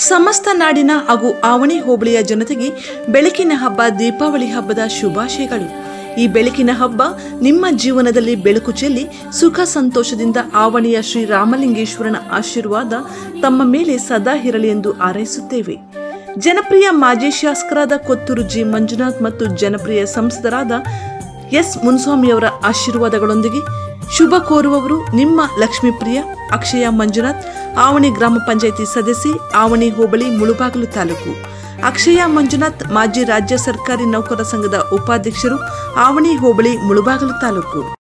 ಸಮಸ್ತ ನಾಡಿನ ಹಾಗೂ ಆವಣಿ ಹೋಬಳಿಯ ಜನತೆಗೆ ಬೆಳಕಿನ ಹಬ್ಬ ದೀಪಾವಳಿ ಹಬ್ಬದ ಶುಭಾಶಯಗಳು ಈ ಬೆಳಕಿನ ಹಬ್ಬ ನಿಮ್ಮ ಜೀವನದಲ್ಲಿ ಬೆಳಕು ಚೆಲ್ಲಿ ಸುಖ ಸಂತೋಷದಿಂದ ಆವಣಿಯ ಶ್ರೀ ರಾಮಲಿಂಗೇಶ್ವರನ ಆಶೀರ್ವಾದ ತಮ್ಮ ಮೇಲೆ ಸದಾ ಇರಲಿ ಎಂದು ಹಾರೈಸುತ್ತೇವೆ ಜನಪ್ರಿಯ ಮಾಜಿ ಶಾಸಕರಾದ ಕೊತ್ತೂರು ಜಿ ಮಂಜುನಾಥ್ ಮತ್ತು ಜನಪ್ರಿಯ ಸಂಸದರಾದ ಎಸ್ ಮುನ್ಸ್ವಾಮಿಯವರ ಆಶೀರ್ವಾದಗಳೊಂದಿಗೆ ಶುಭ ಕೋರುವವರು ನಿಮ್ಮ ಲಕ್ಷ್ಮೀಪ್ರಿಯ ಅಕ್ಷಯ ಮಂಜುನಾಥ್ ಆವಣಿ ಗ್ರಾಮ ಪಂಚಾಯಿತಿ ಸದಸ್ಯೆ ಆವಣಿ ಹೋಬಳಿ ಮುಳುಬಾಗಿಲು ತಾಲೂಕು ಅಕ್ಷಯ ಮಂಜುನಾಥ್ ಮಾಜಿ ರಾಜ್ಯ ಸರ್ಕಾರಿ ನೌಕರರ ಸಂಘದ ಉಪಾಧ್ಯಕ್ಷರು ಆವಣಿ ಹೋಬಳಿ ಮುಳುಬಾಗಿಲು ತಾಲೂಕು